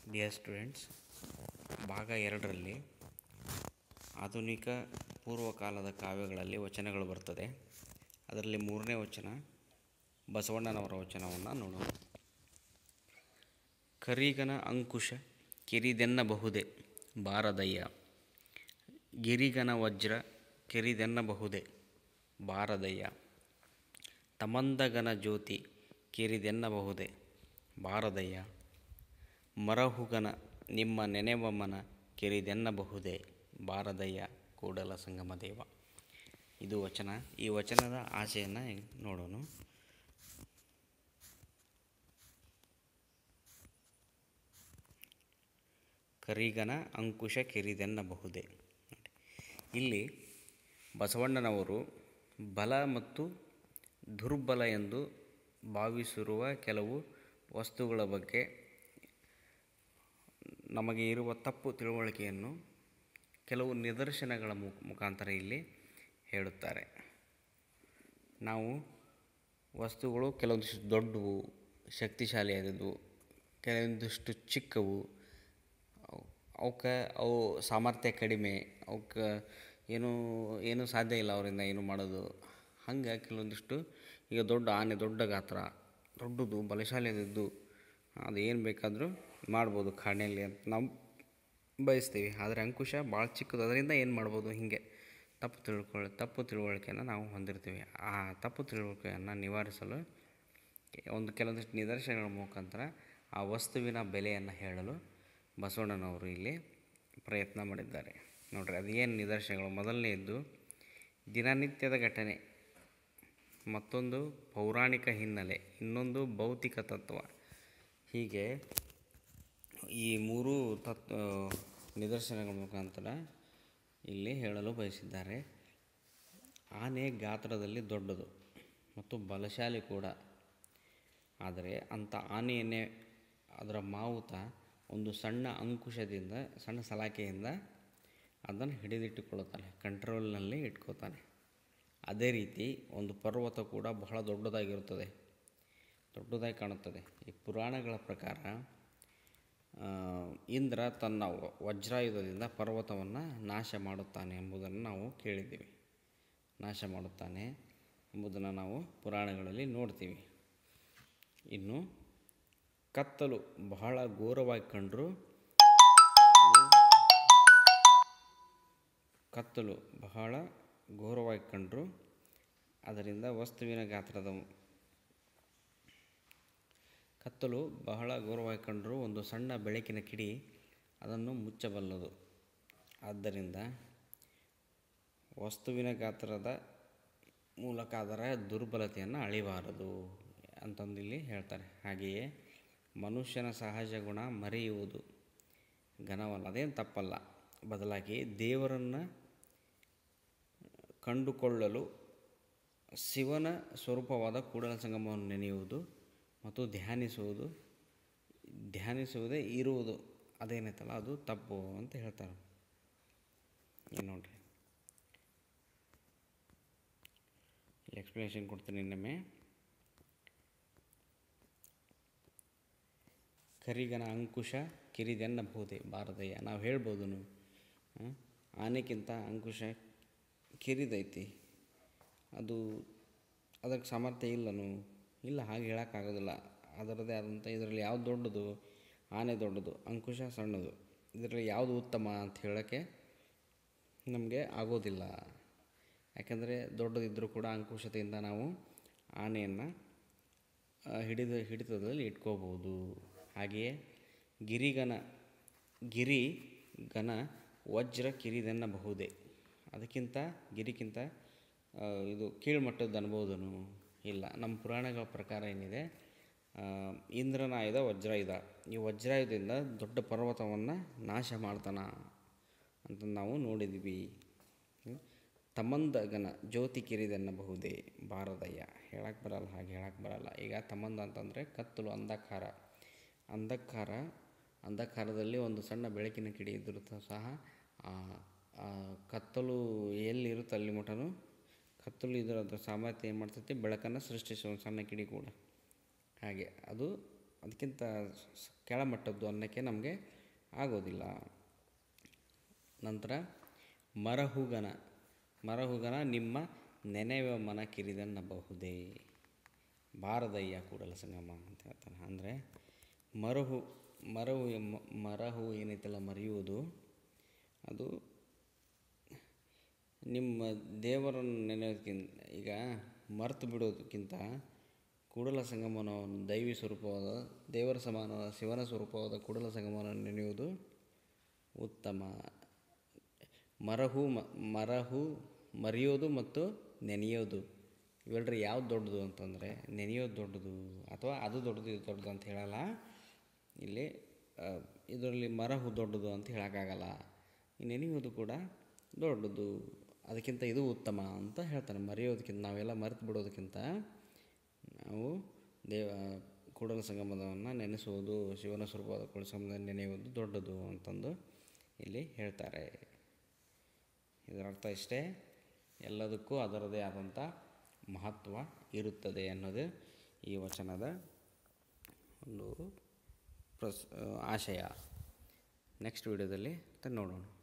dear students ಭಾಗ ಎರಡರಲ್ಲಿ ಆಧುನಿಕ ಪೂರ್ವಕಾಲದ ಕಾವ್ಯಗಳಲ್ಲಿ ವಚನಗಳು ಬರ್ತದೆ ಅದರಲ್ಲಿ ಮೂರನೇ ವಚನ ಬಸವಣ್ಣನವರ ವಚನವನ್ನು ನೋಡೋಣ ಕರಿಗನ ಅಂಕುಶ ಕಿರಿದೆನ್ನಬಹುದೇ ಬಾರದಯ್ಯ ಗಿರಿಗನ ವಜ್ರ ಕಿರಿದೆನ್ನಬಹುದೇ ಬಾರದಯ್ಯ ತಮಂದಗನ ಜ್ಯೋತಿ ಕಿರಿದೆನ್ನಬಹುದೇ ಬಾರದಯ್ಯ ಮರಹುಗನ ನಿಮ್ಮ ನೆನೆವಮ್ಮನ ಕಿರಿದೆನ್ನಬಹುದೇ ಬಾರದಯ್ಯ ಕೂಡಲ ಸಂಗಮ ದೇವ ಇದು ವಚನ ಈ ವಚನದ ಆಶೆಯನ್ನು ನೋಡೋಣ ಕರಿಗನ ಅಂಕುಶ ಕಿರಿದೆನ್ನಬಹುದೇ ಇಲ್ಲಿ ಬಸವಣ್ಣನವರು ಬಲ ಮತ್ತು ದುರ್ಬಲ ಎಂದು ಭಾವಿಸಿರುವ ಕೆಲವು ವಸ್ತುಗಳ ಬಗ್ಗೆ ನಮಗೆ ಇರುವ ತಪ್ಪು ತಿಳುವಳಿಕೆಯನ್ನು ಕೆಲವು ನಿದರ್ಶನಗಳ ಮು ಮುಖಾಂತರ ಇಲ್ಲಿ ಹೇಳುತ್ತಾರೆ ನಾವು ವಸ್ತುಗಳು ಕೆಲವೊಂದಿಷ್ಟು ದೊಡ್ಡವು ಶಕ್ತಿಶಾಲಿಯಾದವು ಕೆಲವೊಂದಿಷ್ಟು ಚಿಕ್ಕವು ಅವಕ್ಕೆ ಅವು ಸಾಮರ್ಥ್ಯ ಕಡಿಮೆ ಅವಕ್ಕೆ ಏನೂ ಏನೂ ಸಾಧ್ಯ ಇಲ್ಲ ಅವರಿಂದ ಏನು ಮಾಡೋದು ಹಂಗೆ ಕೆಲವೊಂದಿಷ್ಟು ಈಗ ದೊಡ್ಡ ಆನೆ ದೊಡ್ಡ ಗಾತ್ರ ದೊಡ್ಡದು ಬಲಶಾಲಿಯಾದದ್ದು ಅದು ಏನು ಬೇಕಾದರೂ ಮಾಡ್ಬೋದು ಕಾಡಿನಲ್ಲಿ ಅಂತ ನಾವು ಬಯಸ್ತೀವಿ ಆದರೆ ಅಂಕುಶ ಭಾಳ ಚಿಕ್ಕದು ಅದರಿಂದ ಏನು ಮಾಡ್ಬೋದು ಹೀಗೆ ತಪ್ಪು ತಿಳ್ಕೊಳ್ಳಿ ತಪ್ಪು ತಿಳುವಳಿಕೆಯನ್ನು ನಾವು ಹೊಂದಿರ್ತೀವಿ ಆ ತಪ್ಪು ತಿಳುವಳಿಕೆಯನ್ನು ನಿವಾರಿಸಲು ಒಂದು ಕೆಲವೊಂದಿಷ್ಟು ನಿದರ್ಶನಗಳ ಮುಖಾಂತರ ಆ ವಸ್ತುವಿನ ಬೆಲೆಯನ್ನು ಹೇಳಲು ಬಸವಣ್ಣನವರು ಇಲ್ಲಿ ಪ್ರಯತ್ನ ಮಾಡಿದ್ದಾರೆ ನೋಡಿರಿ ಅದು ಏನು ನಿದರ್ಶನಗಳು ಮೊದಲನೆಯದ್ದು ದಿನನಿತ್ಯದ ಘಟನೆ ಮತ್ತೊಂದು ಪೌರಾಣಿಕ ಹಿನ್ನೆಲೆ ಇನ್ನೊಂದು ಭೌತಿಕ ತತ್ವ ಹೀಗೆ ಈ ಮೂರು ತತ್ ನಿದರ್ಶನಗಳ ಮುಖಾಂತರ ಇಲ್ಲಿ ಹೇಳಲು ಬಯಸಿದ್ದಾರೆ ಆನೆ ಗಾತ್ರದಲ್ಲಿ ದೊಡ್ಡದು ಮತ್ತು ಬಲಶಾಲಿ ಕೂಡ ಆದರೆ ಅಂಥ ಆನೆಯನ್ನೇ ಅದರ ಮಾವುತ ಒಂದು ಸಣ್ಣ ಅಂಕುಶದಿಂದ ಸಣ್ಣ ಸಲಾಕೆಯಿಂದ ಅದನ್ನು ಹಿಡಿದಿಟ್ಟುಕೊಳ್ಳುತ್ತಾನೆ ಕಂಟ್ರೋಲ್ನಲ್ಲಿ ಇಟ್ಕೋತಾನೆ ಅದೇ ರೀತಿ ಒಂದು ಪರ್ವತ ಕೂಡ ಬಹಳ ದೊಡ್ಡದಾಗಿರುತ್ತದೆ ದೊಡ್ಡದಾಗಿ ಕಾಣುತ್ತದೆ ಈ ಪುರಾಣಗಳ ಪ್ರಕಾರ ಇಂದ್ರ ತನ್ನ ವಜ್ರಾಯುಧದಿಂದ ಪರ್ವತವನ್ನು ನಾಶ ಮಾಡುತ್ತಾನೆ ಎಂಬುದನ್ನು ನಾವು ಕೇಳಿದ್ದೀವಿ ನಾಶ ಮಾಡುತ್ತಾನೆ ಎಂಬುದನ್ನು ನಾವು ಪುರಾಣಗಳಲ್ಲಿ ನೋಡ್ತೀವಿ ಇನ್ನು ಕತ್ತಲು ಬಹಳ ಘೋರವಾಗಿ ಕಂಡರೂ ಕತ್ತಲು ಬಹಳ ಘೋರವಾಗಿ ಕಂಡರೂ ಅದರಿಂದ ವಸ್ತುವಿನ ಗಾತ್ರದ ಕತ್ತಲು ಬಹಳ ಘೋರವಾಗಿ ಕಂಡರೂ ಒಂದು ಸಣ್ಣ ಬೆಳಕಿನ ಕಿಡಿ ಅದನ್ನು ಮುಚ್ಚಬಲ್ಲದು ಆದ್ದರಿಂದ ವಸ್ತುವಿನ ಗಾತ್ರದ ಮೂಲಕ ಅದರ ದುರ್ಬಲತೆಯನ್ನು ಅಳಿಬಾರದು ಅಂತಂದು ಇಲ್ಲಿ ಹೇಳ್ತಾರೆ ಹಾಗೆಯೇ ಮನುಷ್ಯನ ಸಹಜ ಗುಣ ಮರೆಯುವುದು ಘನವಲ್ಲ ಅದೇನು ತಪ್ಪಲ್ಲ ಬದಲಾಗಿ ದೇವರನ್ನು ಕಂಡುಕೊಳ್ಳಲು ಶಿವನ ಸ್ವರೂಪವಾದ ಕೂಡಲ ಸಂಗಮವನ್ನು ನೆನೆಯುವುದು ಮತ್ತು ಧ್ಯಾನಿಸುವುದು ಧ್ಯಾನಿಸುವುದೇ ಇರುವುದು ಅದೇನೈತಲ್ಲ ಅದು ತಪ್ಪು ಅಂತ ಹೇಳ್ತಾರೆ ಏನು ನೋಡ್ರಿ ಎಕ್ಸ್ಪ್ಲನೇಷನ್ ಕೊಡ್ತೀನಿ ಇನ್ನೊಮ್ಮೆ ಕರಿಗನ ಅಂಕುಶ ಕಿರಿದೆನ್ನಬಹುದೇ ಭಾರತಯ್ಯ ನಾವು ಹೇಳ್ಬೋದು ಆನೆಗಿಂತ ಅಂಕುಶ ಕಿರಿದೈತಿ ಅದು ಅದಕ್ಕೆ ಸಾಮರ್ಥ್ಯ ಇಲ್ಲನು ಇಲ್ಲ ಹಾಗೆ ಹೇಳೋಕ್ಕಾಗೋದಿಲ್ಲ ಅದರದ್ದೇ ಆದಂಥ ಇದರಲ್ಲಿ ಯಾವ್ದು ದೊಡ್ಡದು ಆನೆ ದೊಡ್ಡದು ಅಂಕುಶ ಸಣ್ಣದು ಇದರಲ್ಲಿ ಯಾವುದು ಉತ್ತಮ ಅಂತ ಹೇಳೋಕ್ಕೆ ನಮಗೆ ಆಗೋದಿಲ್ಲ ಯಾಕೆಂದರೆ ದೊಡ್ಡದಿದ್ದರೂ ಕೂಡ ಅಂಕುಶತೆಯಿಂದ ನಾವು ಆನೆಯನ್ನು ಹಿಡಿದ ಹಿಡಿತದಲ್ಲಿ ಇಟ್ಕೋಬೋದು ಹಾಗೆಯೇ ಗಿರಿಗನ ಗಿರಿ ಗನ ವಜ್ರ ಕಿರಿದೆನ್ನಬಹುದೇ ಅದಕ್ಕಿಂತ ಗಿರಿಗಿಂತ ಇದು ಕೀಳ್ಮಟ್ಟದ್ದು ಅನ್ಬೋದನು ಇಲ್ಲ ನಮ್ಮ ಪುರಾಣಗಳ ಪ್ರಕಾರ ಏನಿದೆ ಇಂದ್ರನ ಆಯುಧ ವಜ್ರಾಯುಧ ಈ ವಜ್ರಾಯುಧದಿಂದ ದೊಡ್ಡ ಪರ್ವತವನ್ನು ನಾಶ ಮಾಡ್ತಾನ ಅಂತ ನಾವು ನೋಡಿದ್ವಿ ತಮಂದಗನ ಜ್ಯೋತಿ ಕಿರಿದೆನ್ನಬಹುದೇ ಬಾರದಯ್ಯ ಹೇಳಕ್ಕೆ ಬರಲ್ಲ ಹಾಗೆ ಹೇಳಕ್ಕೆ ಬರಲ್ಲ ಈಗ ತಮಂದ ಅಂತಂದರೆ ಕತ್ತಲು ಅಂಧಕಾರ ಅಂಧಕಾರ ಅಂಧಕಾರದಲ್ಲಿ ಒಂದು ಸಣ್ಣ ಬೆಳಕಿನ ಕಿಡಿ ಇದ್ದರೂ ಸಹ ಕತ್ತಲು ಎಲ್ಲಿರುತ್ತೆ ಅಲ್ಲಿ ಮಟನು ಕತ್ತಲು ಇದರ ಸಾಮರ್ಥ್ಯ ಏನು ಮಾಡ್ತೈತಿ ಬೆಳಕನ್ನು ಸೃಷ್ಟಿಸುವ ಸಣ್ಣ ಕಿಡಿ ಕೂಡ ಹಾಗೆ ಅದು ಅದಕ್ಕಿಂತ ಸ್- ಕೆಳಮಟ್ಟದ್ದು ಅನ್ನೋಕ್ಕೆ ನಮಗೆ ಆಗೋದಿಲ್ಲ ನಂತರ ಮರಹುಗನ ಮರಹುಗನ ನಿಮ್ಮ ನೆನೆಯುವ ಮನ ಕಿರಿದನ್ನಬಹುದೇ ಬಾರದಯ್ಯ ಕೂಡಲ ಸಂಗಮ ಅಂತ ಹೇಳ್ತಾನೆ ಅಂದರೆ ಮರಹು ಮರಹು ಎಮ್ಮ- ಮರಹು ಏನೈತಲ್ಲ ಮರೆಯುವುದು ಅದು ನಿಮ್ಮ ದೇವರನ್ನು ನೆನೆಯೋದಕ್ಕಿಂತ ಈಗ ಮರೆತು ಬಿಡೋದಕ್ಕಿಂತ ಕೂಡಲ ಸಂಗಮನವನ್ನು ದೈವಿ ಸ್ವರೂಪವಾದ ದೇವರ ಸಮಾನವಾದ ಶಿವನ ಸ್ವರೂಪವಾದ ಕೂಡಲ ಸಂಗಮವನ್ನು ನೆನೆಯುವುದು ಉತ್ತಮ ಮರಹು ಮ- ಮರಹು ಮರೆಯೋದು ಮತ್ತು ನೆನೆಯೋದು ಇವೆರಡರ ಯಾವ್ದು ದೊಡ್ಡದು ಅಂತಂದರೆ ನೆನೆಯೋದು ದೊಡ್ಡದು ಅಥವಾ ಅದು ದೊಡ್ಡದು ಇದು ದೊಡ್ಡದು ಅಂತ ಹೇಳಲ್ಲ ಇಲ್ಲಿ ಇದರಲ್ಲಿ ಮರಹು ದೊಡ್ಡದು ಅಂತ ಹೇಳೋಕ್ಕಾಗಲ್ಲ ಈ ನೆನೆಯೋದು ಕೂಡ ದೊಡ್ಡದು ಅದಕ್ಕಿಂತ ಇದು ಉತ್ತಮ ಅಂತ ಹೇಳ್ತಾನೆ ಮರೆಯೋದಕ್ಕಿಂತ ನಾವೆಲ್ಲ ಮರೆತು ಬಿಡೋದಕ್ಕಿಂತ ನಾವು ದೇವ ಕೂಡಲ ಸಂಗಮದವನ್ನು ನೆನೆಸುವುದು ಶಿವನ ಸ್ವರೂಪವಾದ ಕೂಡಲ ಸಂಗಮದ ನೆನೆಯುವುದು ದೊಡ್ಡದು ಅಂತಂದು ಇಲ್ಲಿ ಹೇಳ್ತಾರೆ ಇದರ ಅರ್ಥ ಇಷ್ಟೇ ಎಲ್ಲದಕ್ಕೂ ಅದರದೇ ಆದಂಥ ಮಹತ್ವ ಇರುತ್ತದೆ ಅನ್ನೋದು ಈ ವಚನದ ಒಂದು ಪ್ರಸ್ ಆಶಯ ನೆಕ್ಸ್ಟ್ ವಿಡಿಯೋದಲ್ಲಿ ನೋಡೋಣ